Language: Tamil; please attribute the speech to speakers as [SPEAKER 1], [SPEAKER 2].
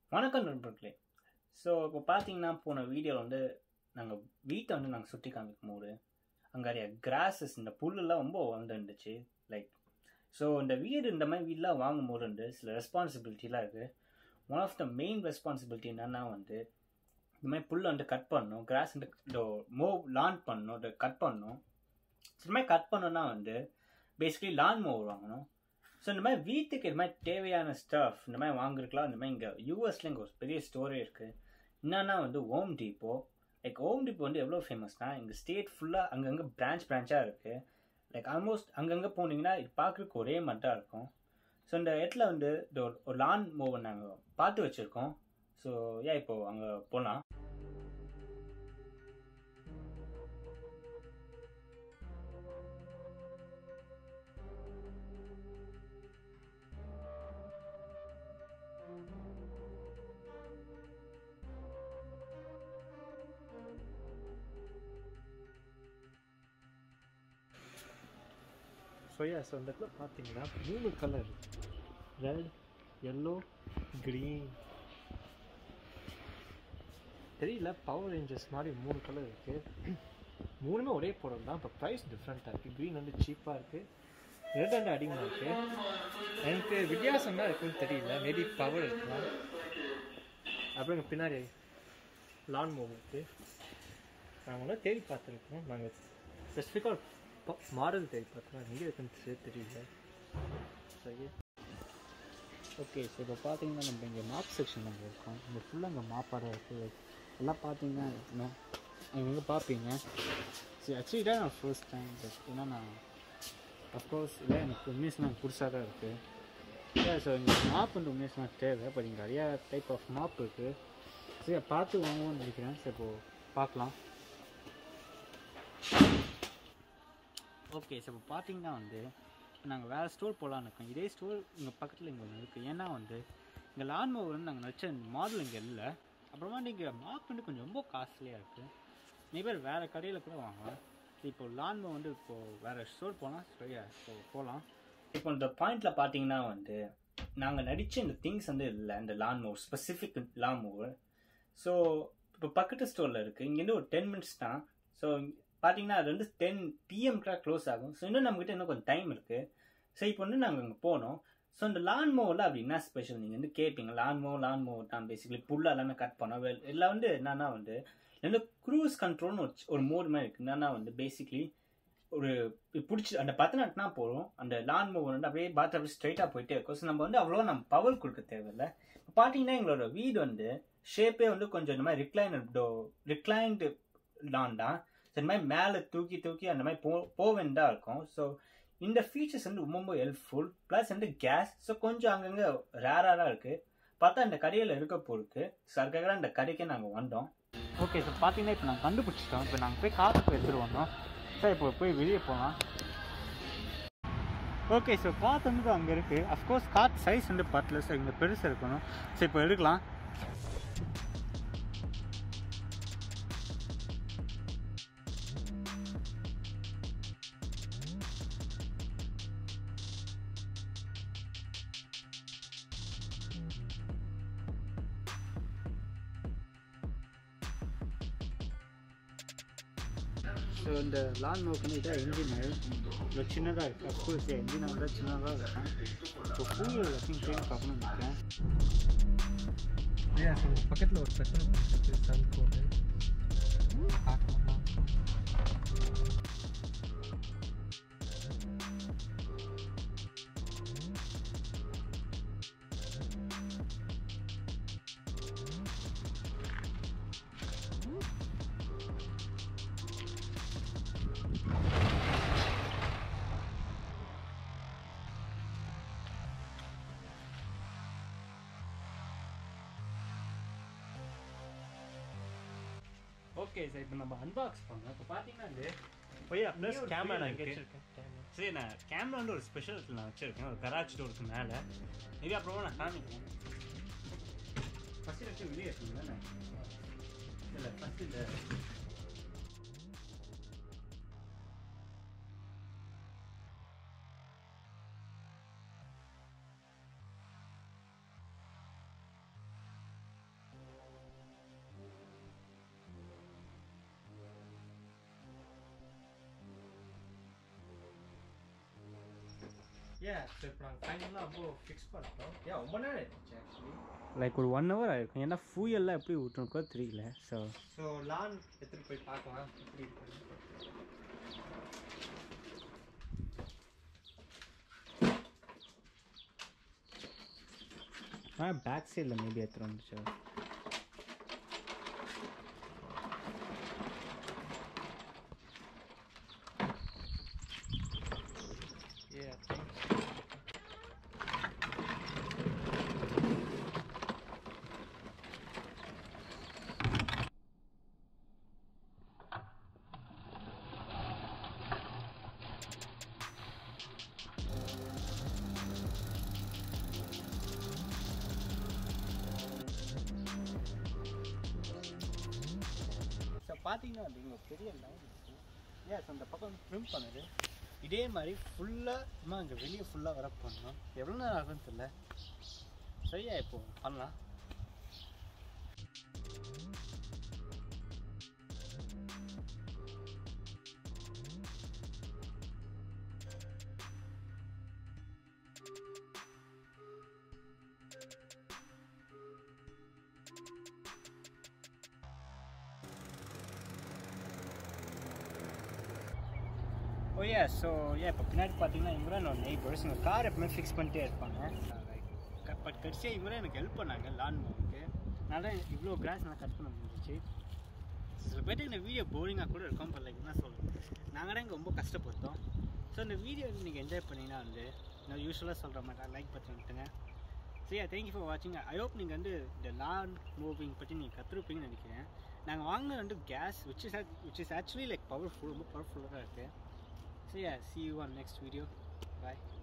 [SPEAKER 1] வணக்கம் நண்பர்களே ஸோ இப்போ பார்த்தீங்கன்னா போன வீடியோவில் வந்து நாங்கள் வீட்டை வந்து நாங்கள் சுற்றி காமிக்கும் போது அங்கே நிறைய கிராஸஸ் இந்த புல்லெல்லாம் ரொம்ப வந்துருந்துச்சு லைக் ஸோ இந்த வீடு இந்த மாதிரி வீடெலாம் வாங்கும் போது வந்து சில ரெஸ்பான்சிபிலிட்டிலாம் இருக்குது one of the main responsibility என்னன்னா வந்து இந்த மாதிரி புல்லை வந்து கட் பண்ணணும் கிராஸ் வந்து இந்த மூவ் லான் பண்ணணும் இதை கட் பண்ணணும் இந்த மாதிரி கட் பண்ணோன்னா வந்து பேசிக்கலி லான் மூவர் வாங்கணும் ஸோ இந்த மாதிரி வீட்டுக்கு இது மாதிரி தேவையான ஸ்டஃப் இந்த மாதிரி வாங்குறதுக்குலாம் இந்த மாதிரி இங்கே யூஎஸ்ல இங்கே ஒரு பெரிய ஸ்டோரே இருக்குது என்னன்னா வந்து Om depot like Om depot வந்து எவ்வளோ ஃபேமஸ்னா இங்கே ஸ்டேட் ஃபுல்லாக அங்கங்கே பிரான்ச் பிரான்ச்சாக இருக்குது லைக் ஆல்மோஸ்ட் அங்கங்கே போனீங்கன்னா இது பார்க்குறதுக்கு ஒரே மாதிரி தான் இருக்கும் ஸோ இந்த இடத்துல வந்து இந்த ஒரு- ஒரு லான் மூவை நாங்கள் பார்த்து வச்சுருக்கோம் ஸோ ஏன் இப்போ அங்கே போகலாம்
[SPEAKER 2] ஸோ யா ஸோ இந்த இடத்துல பார்த்தீங்கன்னா மூணு கலர் ரெட் எல்லோ க்ரீன் தெரியல பவர் ரேஞ்சஸ் மாதிரி மூணு கலர் இருக்குது மூணுமே ஒரே பொருள் தான் இப்போ ப்ரைஸ் டிஃப்ரெண்ட்டாக இருக்குது க்ரீன் வந்து சீப்பாக இருக்குது ரெட் வந்து அதிகமாக இருக்குது எனக்கு வித்தியாசம் தான் இருக்குன்னு தெரியல மேபி பவர் இருக்கலாம் அப்புறம் இங்கே பின்னாடி லான் மூவ் இருக்குது நாங்கள் ஒன்றும் தேடி பார்த்துருக்கோம் நாங்கள் ஸ்பெசிஃபிக்காக மாடல் தேடி பார்த்தோம் எங்கே இருக்குன்னு தெரியல சரி
[SPEAKER 1] ஓகே ஸோ இப்போ பார்த்தீங்கன்னா நம்ம இங்கே மாப் செக்ஷன் அங்கே இருக்கோம் இங்கே ஃபுல்லாக அங்கே மாப்பாடாக இருக்குது லைக் எல்லாம் பார்த்தீங்கன்னா இன்னும் அங்கங்கே பார்ப்பீங்க சரி ஆக்சுவலி இதான் நான் ஃபர்ஸ்ட் டைம் பட் ஏன்னா நான் அஃப்கோர்ஸ் இல்லை எனக்கு உண்மையாக எனக்கு புதுசாக தான் இருக்குது ஸோ இங்கே மாப் வந்து உண்மையாக தேவை பட் இங்கே நிறையா டைப் ஆஃப் மாப் இருக்குது சரி பார்த்து வாங்குவோம்னு நினைக்கிறேன் சரி இப்போ பார்க்கலாம் ஓகே ஸோ இப்போ பார்த்தீங்கன்னா வந்து இப்போ நாங்கள் வேறு ஸ்டோர் போகலான்னு இருக்கோம் இதே ஸ்டோர் இங்கே பக்கத்தில் இங்கே ஒன்று இருக்குது ஏன்னா வந்து இங்கே லான் மூவர் வந்து நாங்கள் வச்ச மாடல் இங்கே இல்லை அப்புறமா நீங்கள் மாப் வந்து கொஞ்சம் ரொம்ப காஸ்ட்லியாக இருக்குது நிறைய பேர் வேறு கடையில் கூட வாங்கலாம் இப்போ லான் மூவ் வந்து இப்போது வேறு ஸ்டோர் போகலாம் சரியா இப்போ போகலாம் இப்போ இந்த பாயிண்டில் பார்த்தீங்கன்னா வந்து நாங்கள் நடித்த இந்த திங்ஸ் வந்து இல்லை இந்த லான் மூவர் ஸ்பெசிஃபிக் லான் மூவர் ஸோ இப்போ பக்கத்து ஸ்டோரில் இருக்குது இங்கேருந்து ஒரு டென் மினிட்ஸ் தான் ஸோ பார்த்தீங்கன்னா அது வந்து டென் பிஎம்க்கு க்ளோஸ் ஆகும் ஸோ இன்னும் நம்மக்கிட்ட இன்னும் கொஞ்சம் டைம் இருக்குது ஸோ இப்போ வந்து நாங்கள் அங்கே போனோம் ஸோ இந்த லான் மூவில் அப்படி என்ன ஸ்பெஷல் நீங்கள் வந்து கேட்பீங்க லான் மூவ் லான் மூவ் தான் பேசிக்கலி புல்லா எல்லாமே கட் பண்ணோம் வெல் எல்லாம் வந்து என்னன்னா வந்து ரெண்டு க்ரூஸ் கண்ட்ரோல்னு ஒரு சி- ஒரு மோட் மாதிரி இருக்குது என்னன்னா வந்து பேசிக்லி ஒரு பிடிச்சி அந்த பத்தனட்னா போகிறோம் அந்த லான் மூவ் வந்து அப்படியே பார்த்து அப்படியே ஸ்ட்ரைட்டாக போயிட்டே இருக்கும் ஸோ நம்ம வந்து அவ்வளோ நம்ம பவர் கொடுக்க தேவையில்ல இப்போ பார்த்தீங்கன்னா எங்களோட வீடு வந்து ஷேப்பே வந்து கொஞ்சம் இந்த மாதிரி ரிக்ளைன் ரிக்ளைன்டு லான் தான் ஸோ இந்த மாதிரி மேலே தூக்கி தூக்கி அந்த மாதிரி போ போவேன் தான் இருக்கும் ஸோ இந்த ஃபீச்சர்ஸ் வந்து ரொம்ப ரொம்ப ஹெல்ப்ஃபுல் ப்ளஸ் வந்து கேஸ் ஸோ கொஞ்சம் அங்கங்கே ரேராக இருக்குது பார்த்தா இந்த கடையில் இருக்க பொருக்கு ஸோ அதுக்காக தான் இந்த கடைக்கே நாங்கள் வந்தோம் ஓகே ஸோ பார்த்தீங்கன்னா இப்போ நாங்கள் கண்டுபிடிச்சிட்டோம் இப்போ நாங்கள் போய் காற்றுக்கு எடுத்துகிட்டு வந்தோம் சார் இப்போ போய் வெளியே போகலாம் ஓகே ஸோ காற்று வந்து அங்கே இருக்குது அஃப்கோர்ஸ் காற்று சைஸ் வந்து பத்தல ஸோ இங்கே பெருசாக இருக்கணும் ஸோ இப்போ எடுக்கலாம் ஸோ இந்த லான் மோக்கு இதான் இன்ஜின் இவ்வளோ சின்னதாக இருக்குது அஃப்கோர்ஸ் இன்ஜின் வந்து சின்னதாக இருக்கும் இப்போ கூலர் எல்லாத்தையும் தேடி பார்க்கணும்னு நினைக்கிறேன்
[SPEAKER 2] ஏ ஸோ பக்கத்தில் ஒரு பெட்ரோல் இருக்குது சன் கோடு பார்க்கலாமா
[SPEAKER 1] ஓகே சார் இப்போ நம்ம அன்பாக்ஸ் பண்ணோம் இப்போ பார்த்தீங்கன்னா இது போய்
[SPEAKER 2] ப்ளஸ் கேமரா நான்
[SPEAKER 1] இருக்கு
[SPEAKER 2] வச்சிருக்கேன் கேமரா
[SPEAKER 1] சரி நான் கேமரா வந்து ஒரு ஸ்பெஷல் இடத்துல நான் வச்சிருக்கேன் ஒரு கராச் டோருக்கு மேலே மேபி அப்புறமா நான் காமிக்கிறேன் ஃபஸ்ட்டு வச்சு வெளியே இருக்குங்க தானே இல்லை ஃபஸ்ட்டு இந்த
[SPEAKER 2] ஏ ஸோ இப்போ நாங்கள் ஃபைனலாக அப்போ ஃபிக்ஸ் பண்ணிட்டோம் ஏன் ரொம்ப நேரம் ஆயிடுச்சு ஆக்சுவலி
[SPEAKER 1] லைக் ஒரு ஒன் ஹவர் ஆயிருக்கும் ஏன்னா ஃபூயெல்லாம் எப்படி விட்டுருக்கோ தெரியல ஸோ
[SPEAKER 2] ஸோ லான் எடுத்துகிட்டு போய் பார்க்கலாம் எப்படி இருக்குன்னு
[SPEAKER 1] ஆ பேக் சைடில் மேபி எடுத்துகிட்டு வந்துச்சு
[SPEAKER 2] Yeah, thanks.
[SPEAKER 1] ஸோ பார்த்தீங்கன்னா வந்து இங்கே பெரிய லைன் ஏஸ் அந்த பக்கம் ட்ரிம் பண்ணுது இதே மாதிரி ஃபுல்லாக சும்மா இங்கே வெளியே ஃபுல்லாக வர பண்ணணும் எவ்வளோ நேரம் ஆகும்னு தெரியல சரியா இப்போ பண்ணலாம் ஓ ஏ ஸோ ஏ இப்போ பின்னாடி பார்த்தீங்கன்னா இம்ரான் ஒரு நெய்பர்ஸ் எங்கள் கார் எப்பவுமே ஃபிக்ஸ் பண்ணிட்டே இருப்பாங்க பட் கடைசியாக இவரே எனக்கு ஹெல்ப் பண்ணாங்க லான் மூவுக்கு அதனால இவ்வளோ கிராஸ் நான் கட் பண்ண முடிஞ்சிச்சு சில பேருக்கு இந்த வீடியோ போரிங்காக கூட இருக்கும் பட் லைக் என்ன சொல்லுங்கள் நாங்கள் தான் இங்கே ரொம்ப கஷ்டப்பட்டோம் ஸோ இந்த வீடியோ நீங்கள் என்ஜாய் பண்ணிங்கன்னா வந்து நான் யூஸ்வலாக சொல்கிற மாதிரி லைக் பற்றி விட்டுங்க சரியா தேங்க்யூ ஃபார் வாட்சிங் ஐ ஹோப் நீங்கள் வந்து இந்த லான் மூவிங் பற்றி நீங்கள் கற்றுருப்பீங்கன்னு நினைக்கிறேன் நாங்கள் வாங்கினது வந்து gas which is which is actually like powerful ரொம்ப பவர்ஃபுல்லாக தான் இருக்குது So yeah, see you on next video. Bye.